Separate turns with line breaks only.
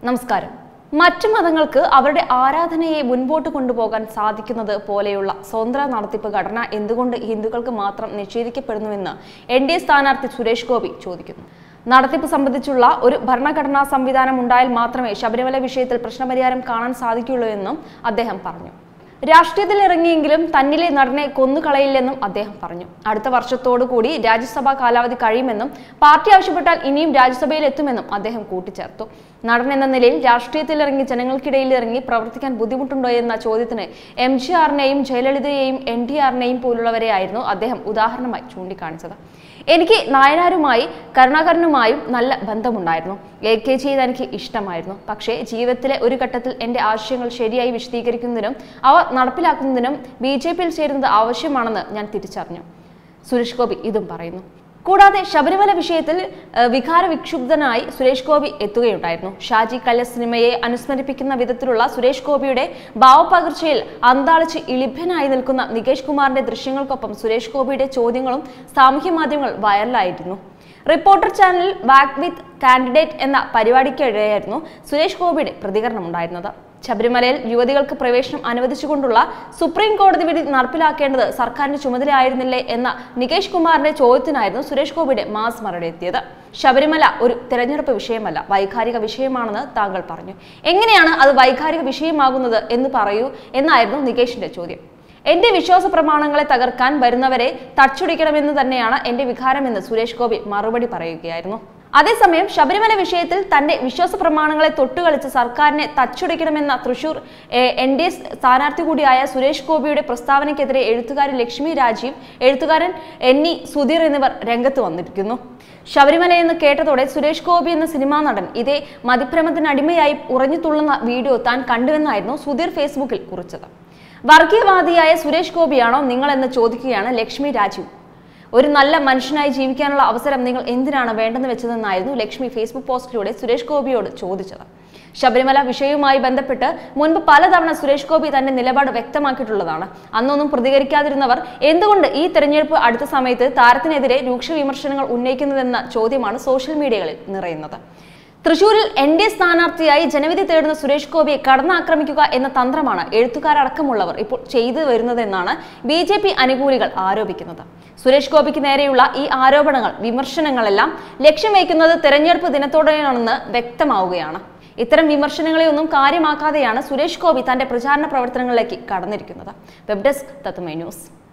നമസ്കാരം മറ്റു മതങ്ങൾക്ക് അവരുടെ ആരാധനയെ മുൻപോട്ട് കൊണ്ടുപോകാൻ സാധിക്കുന്നത് പോലെയുള്ള സ്വതന്ത്ര നടത്തിപ്പ് ഘടന എന്തുകൊണ്ട് ഹിന്ദുക്കൾക്ക് മാത്രം നിഷേധിക്കപ്പെടുന്നുവെന്ന് എൻ ഡി എ സ്ഥാനാർത്ഥി സുരേഷ് ഗോപി ചോദിക്കുന്നു നടത്തിപ്പ് സംബന്ധിച്ചുള്ള ഒരു ഭരണഘടനാ സംവിധാനം ഉണ്ടായാൽ മാത്രമേ ശബരിമല വിഷയത്തിൽ പ്രശ്നപരിഹാരം കാണാൻ സാധിക്കുള്ളൂ എന്നും അദ്ദേഹം പറഞ്ഞു രാഷ്ട്രീയത്തിൽ ഇറങ്ങിയെങ്കിലും തന്നിലെ നടനെ കൊന്നുകളയില്ലെന്നും അദ്ദേഹം പറഞ്ഞു അടുത്ത വർഷത്തോടു കൂടി രാജ്യസഭാ കാലാവധി കഴിയുമെന്നും പാർട്ടി ആവശ്യപ്പെട്ടാൽ ഇനിയും രാജ്യസഭയിൽ എത്തുമെന്നും അദ്ദേഹം കൂട്ടിച്ചേർത്തു നടൻ എന്ന നിലയിൽ രാഷ്ട്രീയത്തിൽ ഇറങ്ങി ജനങ്ങൾക്കിടയിൽ ഇറങ്ങി പ്രവർത്തിക്കാൻ ബുദ്ധിമുട്ടുണ്ടോ എന്ന ചോദ്യത്തിന് എം ജി ആറിനെയും ജയലളിതയെയും എൻ ഡി ആറിനെയും പോലുള്ളവരെയായിരുന്നു അദ്ദേഹം ഉദാഹരണമായി ചൂണ്ടിക്കാണിച്ചത് എനിക്ക് നായനാരുമായി കരുണാകരനുമായും നല്ല ബന്ധമുണ്ടായിരുന്നു എ കെ ചെയ്ത് എനിക്ക് ഇഷ്ടമായിരുന്നു പക്ഷേ ജീവിതത്തിലെ ഒരു ഘട്ടത്തിൽ എൻ്റെ ആശയങ്ങൾ ശരിയായി വിശദീകരിക്കുന്നതിനും അവ നടപ്പിലാക്കുന്നതിനും ബി ജെ പിയിൽ ചേരുന്നത് ആവശ്യമാണെന്ന് ഞാൻ തിരിച്ചറിഞ്ഞു സുരേഷ് ഗോപി ഇതും പറയുന്നു കൂടാതെ ശബരിമല വിഷയത്തിൽ ഏഹ്, വികാര വിക്ഷുബ്ധനായി സുരേഷ് ഗോപി എത്തുകയുണ്ടായിരുന്നു ഷാജി കല്യ സിനിമയെ അനുസ്മരിപ്പിക്കുന്ന വിധത്തിലുള്ള സുരേഷ് ഗോപിയുടെ ഭാവപകർച്ചയിൽ അന്താളിച്ച് ഇളിഭ്യനായി നിൽക്കുന്ന നികേഷ് കുമാറിന്റെ ദൃശ്യങ്ങൾക്കൊപ്പം സുരേഷ് ഗോപിയുടെ ചോദ്യങ്ങളും സാമൂഹ്യ മാധ്യമങ്ങൾ വൈറലായിരുന്നു reporter channel walk with candidate എന്ന പരിപാടിക്കിടെയായിരുന്നു സുരേഷ് ഗോപിയുടെ പ്രതികരണം ഉണ്ടായിരുന്നത് ശബരിമലയിൽ യുവതികൾക്ക് പ്രവേശനം അനുവദിച്ചുകൊണ്ടുള്ള സുപ്രീം കോടതി വിധി നടപ്പിലാക്കേണ്ടത് സർക്കാരിന്റെ ചുമതലയായിരുന്നില്ലേ എന്ന നികേഷ് കുമാറിന്റെ ചോദ്യത്തിനായിരുന്നു സുരേഷ് ഗോപിയുടെ മാസ് മറുപടി എത്തിയത് ശബരിമല ഒരു തെരഞ്ഞെടുപ്പ് വിഷയമല്ല വൈകാരിക വിഷയമാണെന്ന് താങ്കൾ പറഞ്ഞു എങ്ങനെയാണ് അത് വൈകാരിക വിഷയമാകുന്നത് എന്ന് പറയൂ എന്നായിരുന്നു നികേഷിന്റെ ചോദ്യം എന്റെ വിശ്വാസ പ്രമാണങ്ങളെ തകർക്കാൻ വരുന്നവരെ തച്ചുടിക്കണമെന്ന് തന്നെയാണ് എന്റെ വികാരമെന്ന് സുരേഷ് ഗോപി മറുപടി പറയുകയായിരുന്നു അതേസമയം ശബരിമല വിഷയത്തിൽ തന്റെ വിശ്വാസ പ്രമാണങ്ങളെ തൊട്ടുകളിച്ച് സർക്കാരിനെ തച്ചുടയ്ക്കണമെന്ന തൃശൂർ എൻ ഡി എ സ്ഥാനാർത്ഥി കൂടിയായ സുരേഷ് ഗോപിയുടെ പ്രസ്താവനയ്ക്കെതിരെ എഴുത്തുകാരൻ ലക്ഷ്മി രാജീവ് എഴുത്തുകാരൻ എൻ ഇ സുധീർ എന്നിവർ രംഗത്ത് വന്നിരിക്കുന്നു ശബരിമല എന്ന് കേട്ടതോടെ സുരേഷ് ഗോപി എന്ന സിനിമാ നടൻ ഇതേ മതിഭ്രമത്തിന് അടിമയായി ഉറഞ്ഞു തുള്ളുന്ന വീഡിയോ താൻ കണ്ടുവെന്നായിരുന്നു സുധീർ ഫേസ്ബുക്കിൽ കുറിച്ചത് വർഗീയവാദിയായ സുരേഷ് ഗോപിയാണോ നിങ്ങളെന്ന് ചോദിക്കുകയാണ് ലക്ഷ്മി രാജീവ് ഒരു നല്ല മനുഷ്യനായി ജീവിക്കാനുള്ള അവസരം നിങ്ങൾ എന്തിനാണ് വേണ്ടെന്ന് വെച്ചതെന്നായിരുന്നു ലക്ഷ്മി ഫേസ്ബുക്ക് പോസ്റ്റിലൂടെ സുരേഷ് ഗോപിയോട് ചോദിച്ചത് ശബരിമല വിഷയവുമായി ബന്ധപ്പെട്ട് മുൻപ് പലതവണ സുരേഷ് ഗോപി തന്റെ നിലപാട് വ്യക്തമാക്കിയിട്ടുള്ളതാണ് അന്നൊന്നും പ്രതികരിക്കാതിരുന്നവർ എന്തുകൊണ്ട് ഈ തെരഞ്ഞെടുപ്പ് അടുത്ത സമയത്ത് താരത്തിനെതിരെ രൂക്ഷ വിമർശനങ്ങൾ ഉന്നയിക്കുന്നതെന്ന ചോദ്യമാണ് സോഷ്യൽ മീഡിയകളിൽ നിറയുന്നത് തൃശൂരിൽ എൻ ഡി എ സ്ഥാനാർത്ഥിയായി ജനവിധി തേടുന്ന സുരേഷ് ഗോപിയെ കടന്നാക്രമിക്കുക എന്ന തന്ത്രമാണ് എഴുത്തുകാരടക്കമുള്ളവർ ഇപ്പോൾ ചെയ്തു വരുന്നതെന്നാണ് ബി ജെ പി അനുകൂലികൾ ആരോപിക്കുന്നത് സുരേഷ് ഗോപിക്ക് നേരെയുള്ള ഈ ആരോപണങ്ങൾ വിമർശനങ്ങളെല്ലാം ലക്ഷ്യം വയ്ക്കുന്നത് തെരഞ്ഞെടുപ്പ് ദിനത്തോടെയാണെന്ന് വ്യക്തമാവുകയാണ് ഇത്തരം വിമർശനങ്ങളെയൊന്നും കാര്യമാക്കാതെയാണ് സുരേഷ് ഗോപി തന്റെ പ്രചാരണ പ്രവർത്തനങ്ങളിലേക്ക് കടന്നിരിക്കുന്നത് വെബ് ഡെസ്ക് തത്വമേ ന്യൂസ്